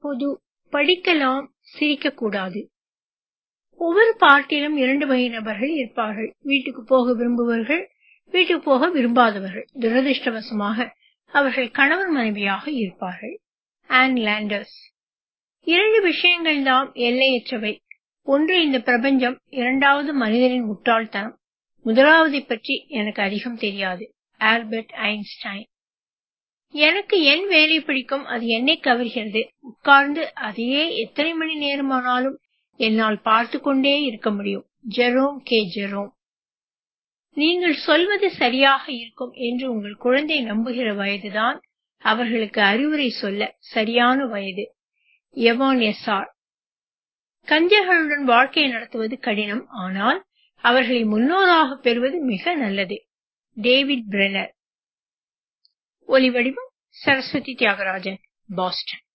பொது படிக்கலாம் சிரிக்கக்கூடாது ஒவ்வொரு பார்ட்டிலும் இரண்டு வகை நபர்கள் இருப்பார்கள் வீட்டுக்கு போக விரும்புபவர்கள் வீட்டுக்கு போக விரும்பாதவர்கள் துரதிருஷ்டவசமாக அவர்கள் கணவன் மனைவியாக இருப்பார்கள் ஆன் லாண்டர்ஸ் இரண்டு விஷயங்கள் தாம் எல்லையற்றவை ஒன்று இந்த பிரபஞ்சம் இரண்டாவது மனிதனின் முட்டாள்தனம் முதலாவதை பற்றி எனக்கு அதிகம் தெரியாது ஆல்பர்ட் ஐன்ஸ்டைன் எனக்கு என் வேலை பிடிக்கும் அது என்னை கவர்கிறது உட்கார்ந்து அதையே எத்தனை மணி நேரமானாலும் என்னால் பார்த்து கொண்டே இருக்க முடியும் ஜெரோம் கே ஜெரோம் நீங்கள் சொல்வது சரியாக இருக்கும் என்று உங்கள் குழந்தை நம்புகிற வயதுதான் அவர்களுக்கு அறிவுரை சொல்ல சரியான வயது எவான் எஸ்ஆர் கஞ்சர்களுடன் வாழ்க்கை நடத்துவது கடினம் ஆனால் அவர்களை முன்னோராக பெறுவது மிக நல்லது டேவிட் பிரெனர் ஒலிவடிவம் சரஸ்வதி தியாகராஜன் பாஸ்டன்